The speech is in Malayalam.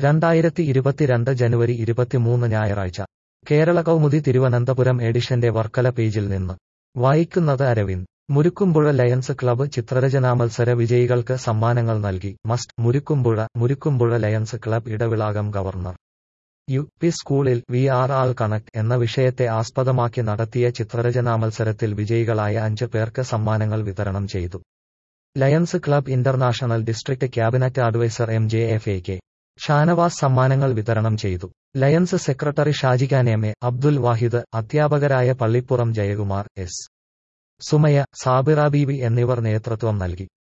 രണ്ടായിരത്തി ഇരുപത്തിരണ്ട് ജനുവരി ഇരുപത്തിമൂന്ന് ഞായറാഴ്ച കേരള കൗമുദി തിരുവനന്തപുരം എഡിഷന്റെ വർക്കല പേജിൽ നിന്ന് വായിക്കുന്നത് അരവിന്ദ് മുരുക്കുംപുഴ ലയൺസ് ക്ലബ്ബ് ചിത്രരചനാ മത്സര വിജയികൾക്ക് സമ്മാനങ്ങൾ നൽകി മസ്റ്റ് Murukkumpuzha Murukkumpuzha Lions Club Edavilakam governor U P സ്കൂളിൽ വി ആർ ആൾ കണക്ട് എന്ന വിഷയത്തെ ആസ്പദമാക്കി നടത്തിയ ചിത്രരചനാ മത്സരത്തിൽ വിജയികളായ അഞ്ച് പേർക്ക് സമ്മാനങ്ങൾ വിതരണം ചെയ്തു Lions Club International District Cabinet Advisor M J F A K Shanavas സമ്മാനങ്ങൾ വിതരണം ചെയ്തു Lions secretary Shajikhan M A Abdul Wahid അധ്യാപകരായ പള്ളിപ്പുറം ജയകുമാർ എസ് സുമയ സാബിറ ബീവി എന്നിവർ നേതൃത്വം നൽകി